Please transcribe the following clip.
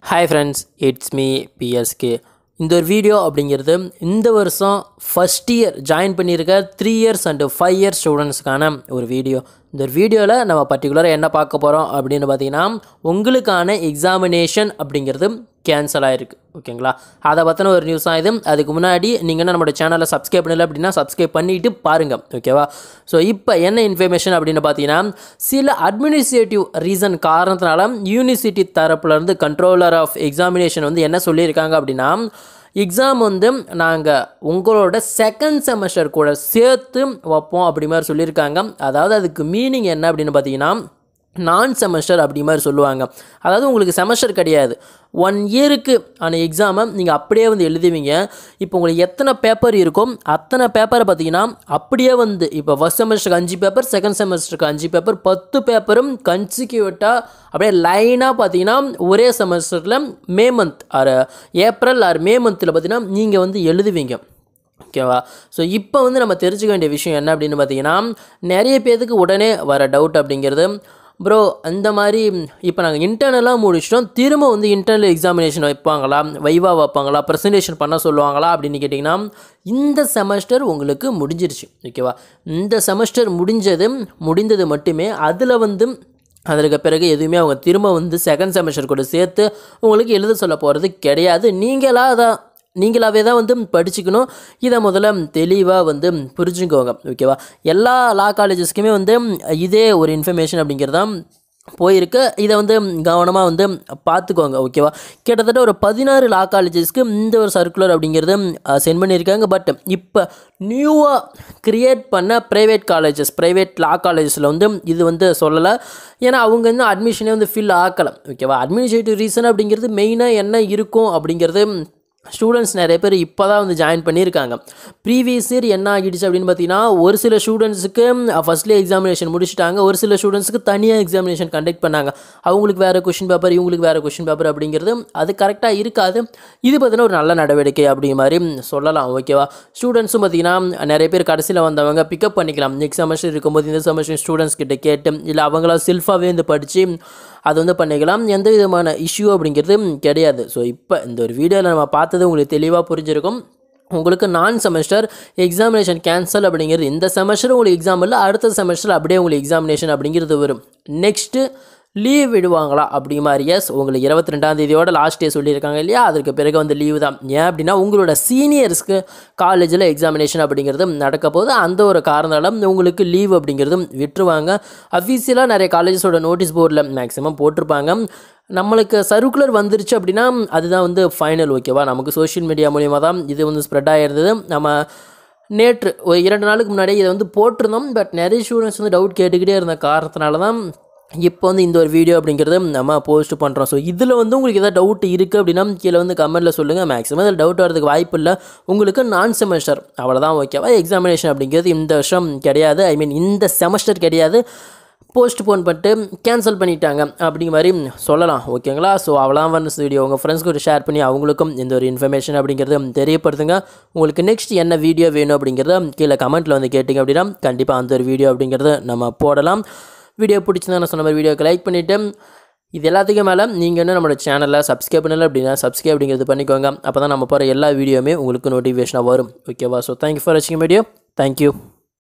hi friends it's me B S K இந்த ஒரு video அப்படிங்கிறது இந்த வருஷம் ஃபஸ்ட் இயர் ஜாயின் பண்ணியிருக்க three years and five years ஸ்டூடெண்ட்ஸ்க்கான ஒரு வீடியோ இந்த ஒரு வீடியோவில் நம்ம பர்டிகுலராக என்ன பார்க்க போகிறோம் அப்படின்னு பார்த்தீங்கன்னா உங்களுக்கான எக்ஸாமினேஷன் அப்படிங்கிறது கேன்சல் ஆகிருக்கு ஓகேங்களா அதை பற்றின ஒரு நியூஸ் தான் இது அதுக்கு முன்னாடி நீங்கள் என்ன நம்மளோட சேனலை சப்ஸ்கிரைப் பண்ணல அப்படின்னா சப்ஸ்கிரைப் பண்ணிவிட்டு பாருங்கள் ஓகேவா ஸோ இப்போ என்ன இன்ஃபர்மேஷன் அப்படின்னு பார்த்தீங்கன்னா சில அட்மினிஸ்ட்ரேட்டிவ் ரீசன் காரணத்தினால யூனிவர்சிட்டி தரப்புலேருந்து கண்ட்ரோலர் ஆஃப் எக்ஸாமினேஷன் வந்து என்ன சொல்லியிருக்காங்க அப்படின்னா எக்ஸாம் வந்து நாங்கள் உங்களோட செகண்ட் செமஸ்டர் கூட சேர்த்து வைப்போம் அப்படி மாதிரி சொல்லியிருக்காங்க அதாவது அதுக்கு மீனிங் என்ன அப்படின்னு பார்த்தீங்கன்னா நான் செமஸ்டர் அப்படி மாதிரி சொல்லுவாங்க அதாவது உங்களுக்கு செமஸ்டர் கிடையாது ஒன் இயருக்கு ஆன எக்ஸாமை நீங்கள் அப்படியே வந்து எழுதுவீங்க இப்போ உங்களுக்கு எத்தனை பேப்பர் இருக்கோ அத்தனை பேப்பரை பார்த்தீங்கன்னா அப்படியே வந்து இப்போ ஃபஸ்ட் செமஸ்டருக்கு அஞ்சு பேப்பர் செகண்ட் செமஸ்டருக்கு அஞ்சு பேப்பர் பத்து பேப்பரும் கன்சிக்யூட்டாக அப்படியே லைனாக பார்த்தீங்கன்னா ஒரே செமஸ்டரில் May month or April or May மந்தில் பார்த்தீங்கன்னா நீங்கள் வந்து எழுதுவீங்க ஓகேவா ஸோ இப்போ வந்து நம்ம தெரிஞ்சுக்க வேண்டிய விஷயம் என்ன அப்படின்னு பார்த்தீங்கன்னா நிறைய பேருக்கு உடனே வர டவுட் அப்படிங்கிறது ப்ரோ அந்த மாதிரி இப்போ நாங்கள் இன்டர்னலாக முடிச்சிட்டோம் திரும்ப வந்து இன்டர்னல் எக்ஸாமினேஷன் வைப்பாங்களா வைவா வைப்பாங்களா ப்ரெசன்டேஷன் பண்ண சொல்லுவாங்களா அப்படின்னு கேட்டிங்கன்னா இந்த செமஸ்டர் உங்களுக்கு முடிஞ்சிருச்சு ஓகேவா இந்த செமஸ்டர் முடிஞ்சது முடிந்தது மட்டுமே அதில் வந்து அதற்கு பிறகு எதுவுமே அவங்க திரும்ப வந்து செகண்ட் செமஸ்டர் கூட சேர்த்து உங்களுக்கு எழுத சொல்ல போகிறது கிடையாது நீங்களாக தான் நீங்களாவே தான் வந்து படிச்சுக்கணும் இதை முதல்ல தெளிவாக வந்து புரிஞ்சுக்கோங்க ஓகேவா எல்லா லா காலேஜஸ்க்குமே வந்து இதே ஒரு இன்ஃபர்மேஷன் அப்படிங்கிறதான் போயிருக்கு இதை வந்து கவனமாக வந்து பார்த்துக்கோங்க ஓகேவா கிட்டத்தட்ட ஒரு பதினாறு லா காலேஜஸ்க்கு இந்த ஒரு சர்க்குலர் அப்படிங்கிறது சென்ட் பண்ணியிருக்காங்க பட் இப்போ நியூவாக க்ரியேட் பண்ண ப்ரைவேட் காலேஜஸ் ப்ரைவேட் லா காலேஜஸில் வந்து இது வந்து சொல்லலை ஏன்னா அவங்க வந்து அட்மிஷனே வந்து ஃபில் ஆக்கலை ஓகேவா அட்மினிஸ்ட்ரேட்டிவ் ரீசன் அப்படிங்கிறது மெயினாக என்ன இருக்கும் அப்படிங்கிறது ஸ்டூடெண்ட்ஸ் நிறைய பேர் இப்போ தான் வந்து ஜாயின் பண்ணியிருக்காங்க ப்ரீவியஸ் இயர் என்ன ஆகிடுச்சு அப்படின்னு பார்த்தீங்கன்னா ஒரு சில ஸ்டூடெண்ட்ஸுக்கு ஃபஸ்ட்லேயே எக்ஸாமினேஷன் முடிச்சுட்டாங்க ஒரு சில ஸ்டூடெண்ட்ஸுக்கு தனியாக எக்ஸாமினேஷன் கண்டக்ட் பண்ணாங்க அவங்களுக்கு வேறு கொஷின் பேப்பர் இவங்களுக்கு வேறு கொஷின் பேப்பர் அப்படிங்கிறது அது கரெக்டாக இருக்காது இது பார்த்தீங்கன்னா ஒரு நல்ல நடவடிக்கை அப்படிங்கிற மாதிரி சொல்லலாம் ஓகேவா ஸ்டூடெண்ட்ஸும் பார்த்தீங்கன்னா நிறைய பேர் கடைசியில் வந்தவங்க பிக்கப் பண்ணிக்கலாம் நெக்ஸ்ட் செமஸ்டர் இருக்கும்போது இந்த செமஸ்டர் ஸ்டூடெண்ட்ஸ் கிட்ட கேட்டு இல்லை அவங்களா செல்ஃபாகவே வந்து படித்து அது வந்து பண்ணிக்கலாம் எந்த விதமான இஷ்யூ அப்படிங்கிறது கிடையாது ஸோ இப்போ இந்த ஒரு வீடியோவில் நம்ம பார்த்தது உங்களுக்கு தெளிவாக புரிஞ்சிருக்கும் உங்களுக்கு நான் செமஸ்டர் எக்ஸாமினேஷன் கேன்சல் அப்படிங்கிறது இந்த செமஸ்டர் உங்களுக்கு எக்ஸாம் இல்லை அடுத்த செமஸ்டர் அப்படியே உங்களுக்கு எக்ஸாமினேஷன் அப்படிங்கிறது வரும் நெக்ஸ்ட்டு லீவ் விடுவாங்களா அப்படி மாதிரி எஸ் உங்களுக்கு இருபத்தி ரெண்டாம் தேதியோட லாஸ்ட் டே சொல்லியிருக்காங்க இல்லையா அதற்கு பிறகு வந்து லீவு தான் ஏன் அப்படின்னா உங்களோட சீனியர்ஸ்க்கு காலேஜில் எக்ஸாமினேஷன் அப்படிங்கிறது நடக்க போது அந்த ஒரு காரணத்தால் உங்களுக்கு லீவ் அப்படிங்கிறது விட்டுருவாங்க அஃபீஷியலாக நிறைய காலேஜஸோட நோட்டீஸ் போர்டில் மேக்ஸிமம் போட்டிருப்பாங்க நம்மளுக்கு சர்க்குலர் வந்துருச்சு அப்படின்னா அதுதான் வந்து ஃபைனல் ஓகேவா நமக்கு சோஷியல் மீடியா மூலியமாக தான் இது வந்து ஸ்ப்ரெட் ஆகிருந்தது நம்ம நேற்று ஒரு இரண்டு நாளுக்கு முன்னாடியே இதை வந்து போட்டிருந்தோம் பட் நிறைய ஸ்டூடெண்ட்ஸ் வந்து டவுட் கேட்டுக்கிட்டே இருந்த காரணத்தினால தான் இப்போ வந்து இந்த ஒரு வீடியோ அப்படிங்கிறது நம்ம போஸ்ட் பண்ணுறோம் ஸோ இதில் வந்து உங்களுக்கு எதாவது டவுட் இருக்குது அப்படின்னா கீழே வந்து கமெண்ட்டில் சொல்லுங்கள் மேக்ஸிமம் இதில் டவுட் வரதுக்கு வாய்ப்பு இல்லை உங்களுக்கு நான் செமஸ்டர் அவ்வளோதான் ஓகேவா எக்ஸாமினேஷன் அப்படிங்கிறது இந்த வருஷம் கிடையாது ஐ மீன் இந்த செமஸ்டர் கிடையாது போஸ்ட் போன் பண்ணிட்டு கேன்சல் பண்ணிட்டாங்க அப்படிங்கிற மாதிரி சொல்லலாம் ஓகேங்களா ஸோ அவ்வளோதான் வந்து வீடியோ உங்கள் ஃப்ரெண்ட்ஸ் கூட ஷேர் பண்ணி அவங்களுக்கும் இந்த ஒரு இன்ஃபர்மேஷன் அப்படிங்கிறது தெரியப்படுத்துங்க உங்களுக்கு நெக்ஸ்ட் என்ன வீடியோ வேணும் அப்படிங்கிறத கீழே கமெண்ட்டில் வந்து கேட்டிங்க அப்படின்னா கண்டிப்பாக அந்த ஒரு வீடியோ அப்படிங்கிறத நம்ம போடலாம் வீடியோ பிடிச்சிருந்தா நான் சொன்ன மாதிரி வீடியோக்கு லைக் பண்ணிவிட்டு இது எல்லாத்துக்கும் மேலே நீங்கள் இன்னும் நம்மளோட சேனலில் சப்ஸ்கிரைப் பண்ணல அப்படின்னா சப்ஸ்கிரைப் அப்படிங்கிறது பண்ணிக்கோங்க அப்போ தான் நம்ம போகிற எல்லா வீடியோவுமே உங்களுக்கு நோட்டிஃபிகேஷனாக வரும் ஓகேவா ஸோ தேங்க்யூ ஃபார் வாட்சிங் வீடியோ தேங்க்யூ